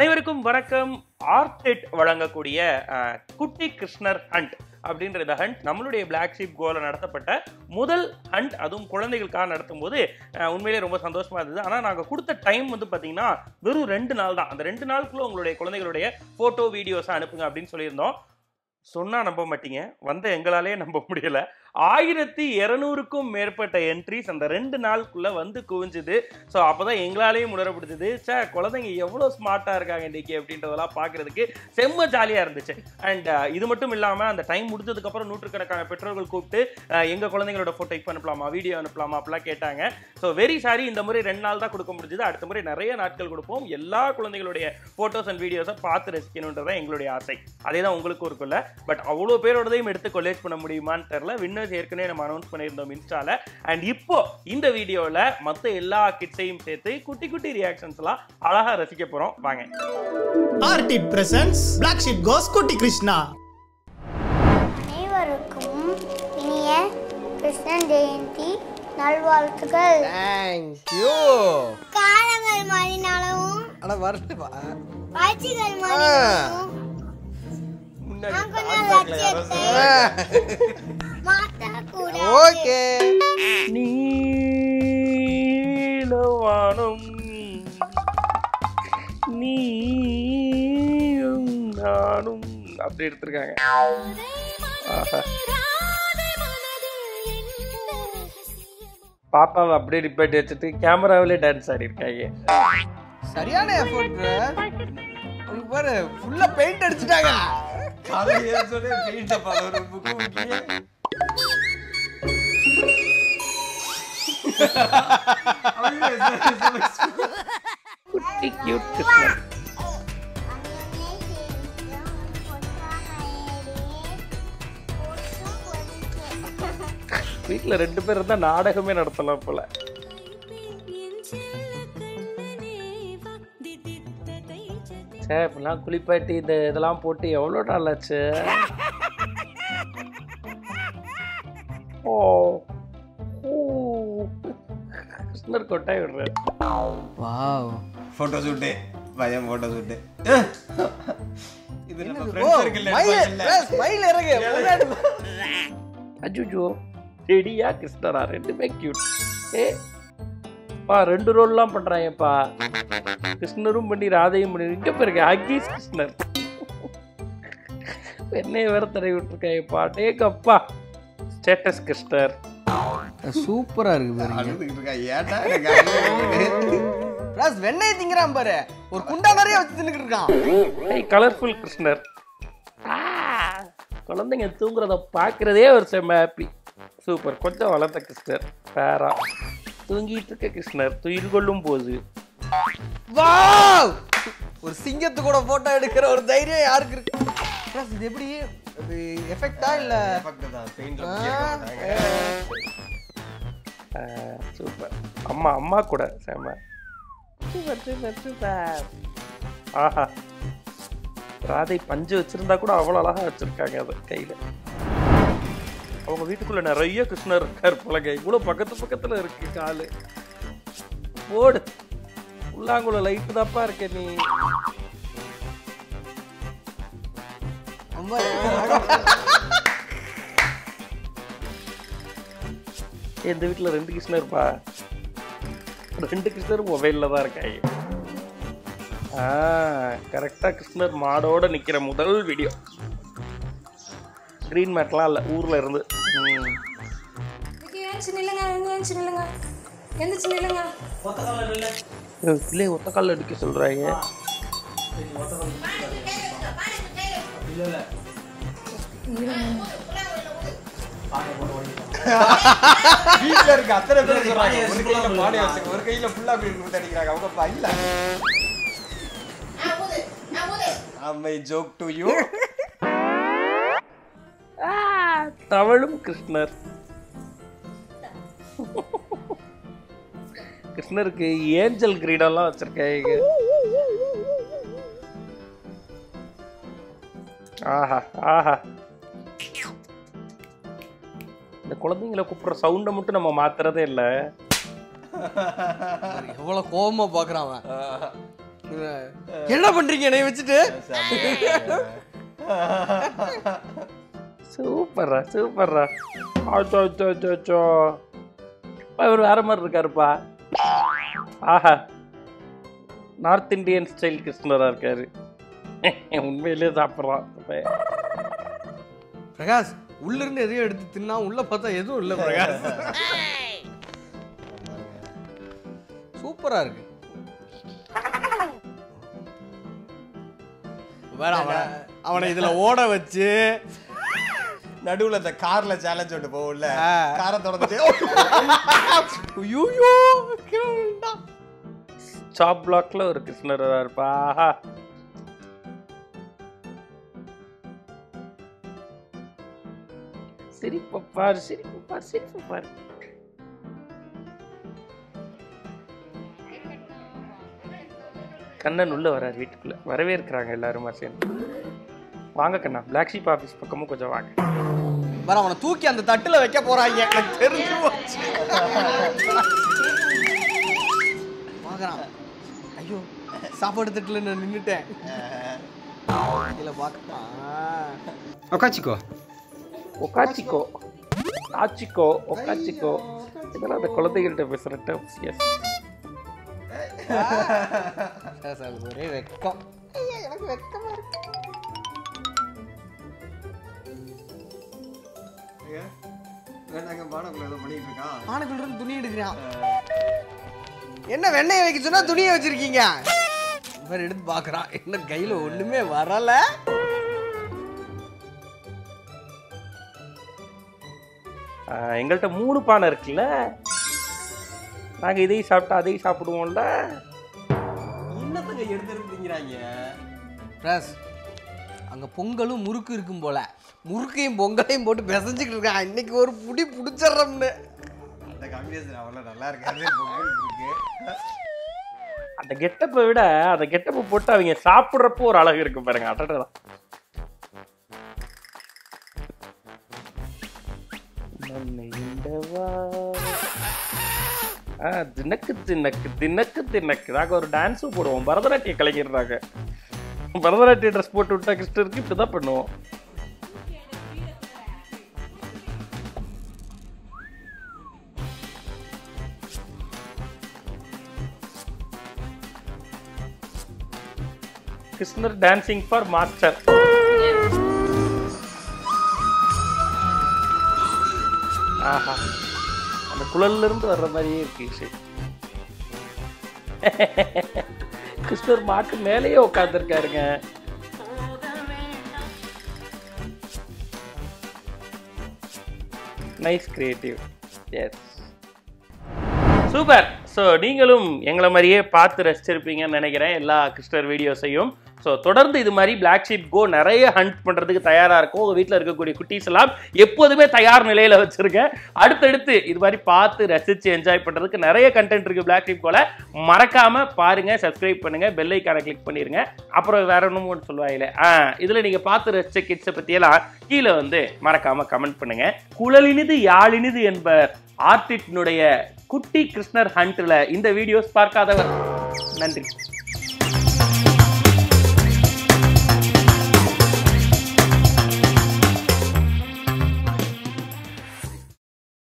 அனைவருக்கும் வணக்கம் ஆர்டெட் வழங்கக்கூடிய அஹ், குட்டி கிருஷ்ணர் ஹண்ட் அப்படின்ற இந்த ஹண்ட் நம்மளுடைய பிளாக் ஷீப் கோல நடத்தப்பட்ட முதல் ஹண்ட் அதுவும் குழந்தைகளுக்காக நடத்தும் போது அஹ், உண்மையிலேயே ரொம்ப சந்தோஷமா இருந்தது ஆனால் நாங்கள் கொடுத்த டைம் வந்து பார்த்தீங்கன்னா வெறும் ரெண்டு நாள் தான் அந்த ரெண்டு நாளுக்குள்ள உங்களுடைய குழந்தைகளுடைய ஃபோட்டோ வீடியோஸை அனுப்புங்க அப்படின்னு சொல்லியிருந்தோம் சொன்னா நம்ப மாட்டீங்க வந்த எங்களாலே நம்ப முடியல ஆயிரத்தி இரநூறுக்கும் மேற்பட்ட என்ட்ரிஸ் அந்த ரெண்டு நாளுக்குள்ள வந்து குவிஞ்சுது ஸோ அப்போதான் எங்களாலேயும் உணரப்படுத்துது சே குழந்தைங்க எவ்வளோ ஸ்மார்ட்டாக இருக்காங்க இன்னைக்கு அப்படின்றதெல்லாம் பார்க்கறதுக்கு செம்ம ஜாலியாக இருந்துச்சு அண்ட் இது மட்டும் இல்லாமல் அந்த டைம் முடிஞ்சதுக்கப்புறம் நூற்றுக்கணக்கான பெற்றோர்கள் கூப்பிட்டு அஹ், எங்க குழந்தைங்களோட ஃபோட்டோ இப்போ அனுப்பலாமா வீடியோ அனுப்பலாமா அப்படிலாம் கேட்டாங்க ஸோ வெரி சாரி இந்த முறை ரெண்டு நாள் தான் கொடுக்க முடிஞ்சது அடுத்த முறை நிறைய நாட்கள் கொடுப்போம் எல்லா குழந்தைகளுடைய ஃபோட்டோஸ் அண்ட் வீடியோஸை பார்த்து ரசிக்கணுன்றதான் எங்களுடைய ஆசை அதே தான் உங்களுக்கும் இருக்குல்ல பட் அவ்வளோ பேரோடதையும் எடுத்து கொலேஜ் பண்ண முடியுமான்னு தெரில வின்னர்ஸ் ஏற்கனவே நம்ம அனௌன்ஸ் பண்ணியிருந்தோம் இன்ஸ்டால அண்ட் இப்போ இந்த வீடியோவில் மற்ற எல்லா கிட்ஸையும் சேர்த்து குட்டி குட்டி ரியாக்ஷன்ஸ்லாம் அழகாக ரசிக்க போகிறோம் வாங்க ஆர்டிட் பிரசன்ஸ் பிளாக் ஷிப் கோஸ் குட்டி கிருஷ்ணா அனைவருக்கும் இனிய கிருஷ்ணன் ஜெயந்தி நல்வாழ்த்துக்கள் தேங்க்யூ காலங்கள் மாறினாலும் அட வரட்டுப்பா காட்சிகள் மாறினாலும் நாங்க லட்சியத்தை மாற்றக்கூடாது ஓகே நீலவானம் நீயும் நானும் அப்படி எடுத்திருக்காங்க ஆஹா. பாப்பாவை அப்படியே ரிப்பேட் வச்சுட்டு கேமராவிலே டான்ஸ் ஆடி இருக்காங்க சரியான எஃபோர்ட் உனக்கு பாரு ஃபுல்லா பெயிண்ட் அடிச்சிட்டாங்க குட்டி கியூட் கிருஷ்ணன் வீட்டில் ரெண்டு பேர் இருந்தால் நாடகமே நடத்தலாம் போல சே இப்பெல்லாம் குளிப்பாட்டி இந்த இதெல்லாம் போட்டு எவ்வளோ நாள் ஆச்சு ஓ ஓ. கிருஷ்ணர் கொட்டாய் விடுறாரு வாவ் போட்டோ ஷூட்டு பையன் போட்டோ ஷூட்டு இது நம்ம ஓ ஃப்ரெண்ட்ஸ் சர்க்கிள் மயில் மயில் இறங்கு முன்னாடி அஜுஜோ செடியா கிருஷ்ணரா ரெண்டுமே கியூட் ஏ பா ரெண்டு ரோல்லாம் பண்றாங்கப்பா கிருஷ்ணரும் பண்ணி ராதையும் பண்ணி இங்க பாருங்க அகீஸ் கிருஷ்ணர் என்னைய வேற தடவி விட்டுருக்காங்கப்பா டேக்கப்பா ஸ்டேட்டஸ் கிருஷ்ணர் சூப்பரா இருக்கு பாருங்க அழுதுகிட்டு இருக்கா ஏன்டா எனக்கு அழுது? பிளஸ் வெண்ணெய் திங்கறான் பாரு ஒரு குண்டா நிறைய வச்சு தின்னுட்டு இருக்கான் ஏய் கலர்ஃபுல் கிருஷ்ணர் ஆ, குழந்தைங்க தூங்குறத பார்க்கறதே ஒரு செம்ம ஹாப்பி சூப்பர் கொஞ்சம் வளர்ந்த கிருஷ்ணர் பேரா தூங்கிட்டு இருக்க கிருஷ்ணர் துயில் கொள்ளும் போது வாவ் ஒரு சிங்கத்து கூட போட்டோ எடுக்கிற ஒரு தைரியம் யாருக்கு இருக்கு பிளஸ் இது எப்படி இது எஃபெக்ட்டா இல்ல பக்கத்து தான், paint ல ஆ, போட்டாங்க. சூப்பர் அம்மா அம்மா கூட செம்ம சூப்பர் சூப்பர் சூப்பர் ஆஹா ராதை பஞ்சு வச்சிருந்தா கூட அவ்வளோ அழகா வச்சிருக்காங்க அது கையில அவங்க வீட்டுக்குள்ள நிறைய கிருஷ்ணர் இருக்கார் போலங்க இவ்வளோ பக்கத்து பக்கத்துல இருக்கு காலு போடு உள்ளாங்குள்ள லைட்டு தாப்பா இருக்க நீ அம்மா இந்த வீட்டில் ரெண்டு கிருஷ்ணர் இருப்பா ரெண்டு கிருஷ்ணர் மொபைலில் தான் இருக்காங்க ஆ கரெக்டாக கிருஷ்ணர் மாடோட நிற்கிற முதல் வீடியோ க்ரீன் மேட்லாம் இல்லை ஊரில் இருந்து ம். ஏன்ச்சு நில்லுங்க ஏன்ச்சு நில்லுங்க எந்திரிச்சு நில்லுங்க இது பிள்ளைய ஒத்த காலில் அடிக்க சொல்கிறாங்க வீட்ல இருக்க அத்தனை பேர் சொல்றாங்க ஒரு கையில பாடி வச்சுக்க ஒரு கையில ஃபுல்லா அப்படி கொடுத்து அடிக்கிறாங்க அவங்க அப்பா இல்ல அம்மை ஜோக் டு யூ தவழும் கிருஷ்ணர் கிருஷ்ணருக்கு ஏஞ்சல் கிரீடெல்லாம் வச்சிருக்காங்க ஆஹா ஆஹா இந்த குழந்தைங்களை கூப்பிடுற சவுண்டை மட்டும் நம்ம மாத்துறதே இல்லை எவ்வளவு கோவமா பாக்குறான் அவன் என்ன பண்றீங்க என்னை வச்சுட்டு சூப்பர்ரா சூப்பர்ரா அச்சோ அச்சோ அச்சோ அச்சோ இவர் வேற மாதிரி இருக்காருப்பா ஆஹா நார்த் இந்தியன் ஸ்டைல் கிருஷ்ணரா இருக்காரு உண்மையிலேயே சாப்பிட்றான் பிரகாஷ் உள்ள இருந்து எதையும் எடுத்து தின்னா உள்ள பார்த்தா எதுவும் இல்ல பிரகாஷ் சூப்பரா இருக்கு வேற அவனை அவனை இதுல ஓட வச்சு நடுவுல இந்த கார்ல சேலஞ்ச் ஒன்று போகும்ல ஆ. காரை தொடர்ந்துட்டு ஐயோ சாப் பிளாக்ல ஒரு கிருஷ்ணரா இருப்பா ஆஹா சிரிப்பு பாரு சிரிப்பு பாரு சிரிப்பு பாரு கண்ணன் உள்ள வராரு வீட்டுக்குள்ள வரவே இருக்கிறாங்க எல்லாருமா சேர்ந்து வாங்க கண்ணா பிளாக் ஷீப் ஆஃபீஸ் பக்கமும் கொஞ்சம் வாங்க வேற அவனை தூக்கி அந்த தட்டுல வைக்க போறாங்க எனக்கு தெரிஞ்சு போச்சு பாக்குறான் ஐயோ சாப்பாடு தட்டுல நான் நின்னுட்டேன் இதுல பாக்கலாம் உக்காச்சிக்கோ ஒக்காச்சிக்கோ ஆச்சிக்கோ ஒக்காச்சிக்கோ இதெல்லாம் அந்த குழந்தைகள்கிட்ட பேசுகிற டேர்ம்ஸ் எஸ் ஒரே வெக்கம் வேண்டாங்க பானக்குள்ள ஏதோ பண்ணிட்டு இருக்கான் ஆணுக்குள்ள இருந்து துணி எடுக்கிறான் என்ன வெண்ணெய் வைக்க சொன்னா துணியை வச்சிருக்கீங்க இவர் எடுத்து பாக்குறான் என்ன கையில ஒண்ணுமே வரல எங்கள்கிட்ட மூணு பானை இருக்குல்ல நாங்கள் இதையும் சாப்பிட்டா அதையும் சாப்பிடுவோம்ல என்னத்துக்கு எடுத்து எடுத்துங்கிறாங்க பிரஸ் அங்க பொங்கலும் முறுக்கு இருக்கும் போல முறுக்கையும் பொங்கலையும் போட்டு பிசைஞ்சுக்கிட்டு இருக்கான் இன்னைக்கு ஒரு புடி புடிச்சிடுறோம்னு அந்த காம்பினேஷன் அவ்வளோ நல்லா இருக்காது பொங்கல் இருக்கு அந்த கெட்டப்பை விட அந்த கெட்டப்பை போட்டு அவங்க சாப்பிட்றப்போ ஒரு அழகு இருக்கு பாருங்க அட்டடா ஆ தினக்கு தினக்கு தினக்கு தினக்கு நாங்கள் ஒரு டான்ஸும் போடுவோம் பரதநாட்டிய கலைஞர்றாங்க பரதநாட்டிய ட்ரெஸ் போட்டு விட்டா கிருஷ்ணருக்கு இப்படி தான் பண்ணுவோம் கிருஷ்ணர் டான்சிங் ஃபார் மாஸ்டர் ஆஹா அந்த குழல்ல இருந்து வர்ற மாதிரியே இருக்கு இசை கிருஷ்ணர் மாட்டு மேலேயே உட்காந்துருக்காருங்க nice creative yes super so நீங்களும் எங்களை மாதிரியே பார்த்து ரசிச்சிருப்பீங்கன்னு நினைக்கிறேன் எல்லா கிறிஸ்டர் வீடியோஸையும் ஸோ தொடர்ந்து இது மாதிரி பிளாக் ஷீப் கோ நிறைய ஹண்ட் பண்ணுறதுக்கு தயாராக இருக்கும் உங்கள் வீட்டில் இருக்கக்கூடிய குட்டீஸ் எல்லாம் எப்போதுமே தயார் நிலையில் வச்சுருக்கேன் அடுத்தடுத்து இது மாதிரி பார்த்து ரசித்து என்ஜாய் பண்ணுறதுக்கு நிறைய கண்டென்ட் இருக்குது பிளாக் ஷீப் கோல மறக்காமல் பாருங்கள் சப்ஸ்கிரைப் பண்ணுங்கள் பெல் ஐக்கானை கிளிக் பண்ணிடுங்க அப்புறம் வேற ஒன்றும் ஒன்று சொல்லுவாங்களே ஆ இதில் நீங்கள் பார்த்து ரசித்த கிட்ஸை பற்றியெல்லாம் கீழே வந்து மறக்காமல் கமெண்ட் பண்ணுங்கள் குழலினிது யாழினிது என்பர் ஆர்டிட்னுடைய குட்டி கிருஷ்ணர் ஹண்ட்ல இந்த வீடியோஸ் பார்க்காதவர் நன்றி